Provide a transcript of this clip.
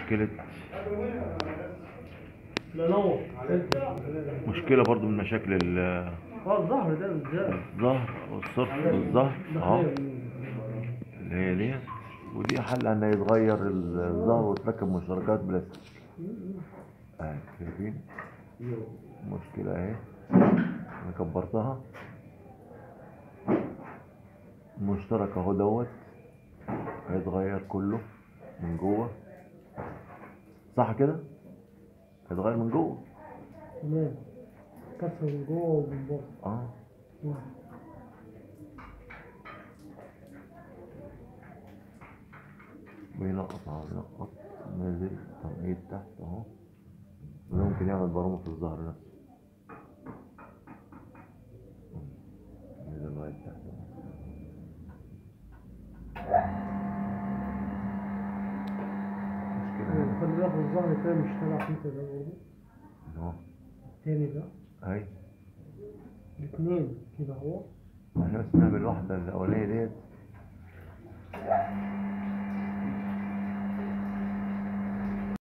مشكلة لا نور مشكلة برضو من مشاكل ال- اه الظهر ده بالذات الظهر والصرف والظهر ده اهو خير. اللي هي دي ودي حل ان يتغير الظهر وتركب مشتركات بلاستيك اهي شايفين مشكلة اهي انا كبرتها مشترك اهو دوت هيتغير كله من جوه صح كده هيتغير من جوه تمام كسر من جوه ومن بره اه مم. بينقط اهو بينقط نازل تنقيط تحت اهو وده ممكن يعمل برامج في الظهر نفسه نزل لغاية تحت اهو. مشكلة هنا خلي بالك الظهر كده مش طالع فيه كده برضه اهو التاني ده اهي الاثنين كده اهو احنا بس نعمل واحدة الأولانية ديت